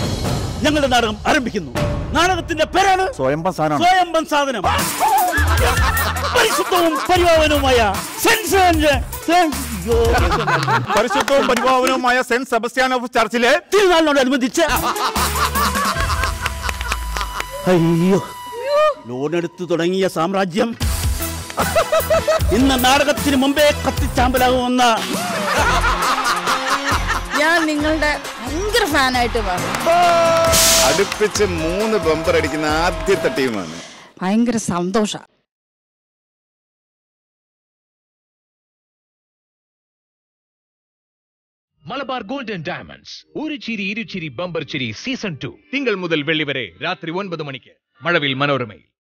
ഞങ്ങളുടെ നാടകം ആരംഭിക്കുന്നു നാടകത്തിന്റെ പേരാണ് സ്വയംഭം സാധനമാണ് സ്വയംഭം സാധനം പരിശുദ്ധവും പരിപാവനവുമായ സെൻസറിന്റെ അയ്യോ, പരിശുദ്ധവും പരിപാവനവുമായ സെന്റ് സെബസ്റ്റ്യാൻ ഓഫ് ചർച്ചിലെ തിരുനാളിനോടനുബന്ധിച്ച് അയ്യോ ലോൺ എടുത്തു തുടങ്ങിയ സാമ്രാജ്യം ഇന്ന് നാടകത്തിന് മുമ്പേ കത്തിച്ചാമ്പലാകുമെന്ന ഞാൻ നിങ്ങളുടെ ഭയങ്കര ഫാനായിട്ട് മാറും അടുപ്പിച്ച് മൂന്ന് ബമ്പർ അടിക്കുന്ന ആദ്യത്തെ ടീമാണ് ഭയങ്കര സന്തോഷ മലബാർ ഗോൾഡൻ ഡയമണ്ട്സ് ഒരു ചിരി ഇരുചിരി ബമ്പർ ചിരി സീസൺ ടു തിങ്കൾ മുതൽ വെള്ളി വരെ രാത്രി ഒൻപത് മണിക്ക് മഴവിൽ മനോരമയിൽ